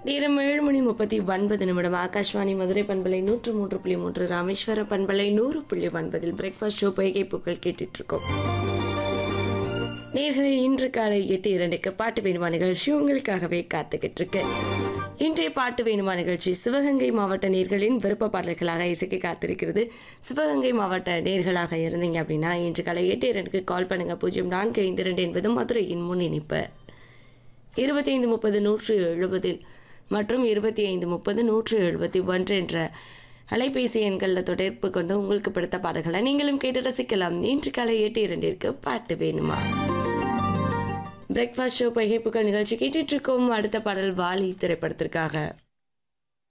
நேரம் ஏழு மணி முப்பத்தி ஒன்பது நிமிடம் ஆகாஷ்வாணி மதுரை பண்பலை நூற்று மூன்று புள்ளி மூன்று ராமேஸ்வர பண்பலை நூறு புள்ளி ஒன்பதில் பிரேக்ஃபாஸ்ட் ஷோ பொய்கை பூக்கள் கேட்டுட்டு இருக்கோம் நேர்களை இன்று காலை எட்டு இரண்டுக்கு பாட்டு வேணுமா நிகழ்ச்சி உங்களுக்காகவே காத்துக்கிட்டு இருக்கு இன்றைய பாட்டு வேணுமா நிகழ்ச்சி சிவகங்கை மாவட்ட நேர்களின் விருப்ப பாடல்களாக இசைக்க காத்திருக்கிறது சிவகங்கை மாவட்ட நேர்களாக இருந்தீங்க அப்படின்னா இன்று காலை எட்டு இரண்டுக்கு கால் பண்ணுங்க பூஜ்ஜியம் நான்கு ஐந்து இரண்டு என்பது மதுரையின் முன் இணைப்பு இருபத்தி ஐந்து முப்பது நூற்று எழுபதில் மற்றும் இருபத்தி ஐந்து முப்பது நூற்று எழுபத்தி ஒன்று என்ற அலைபேசி எண்களில் தொடர்பு கொண்டு உங்களுக்கு பிடித்த பாடல்களை நீங்களும் கேட்டு ரசிக்கலாம் இன்று காலை எட்டு இரண்டிற்கு பாட்டு வேணுமா பிரேக்ஃபாஸ்ட் ஷோ பகைப்புகள் நிகழ்ச்சி கேட்டுட்டு இருக்கோம் அடுத்த பாடல் வாலி திரைப்படத்திற்காக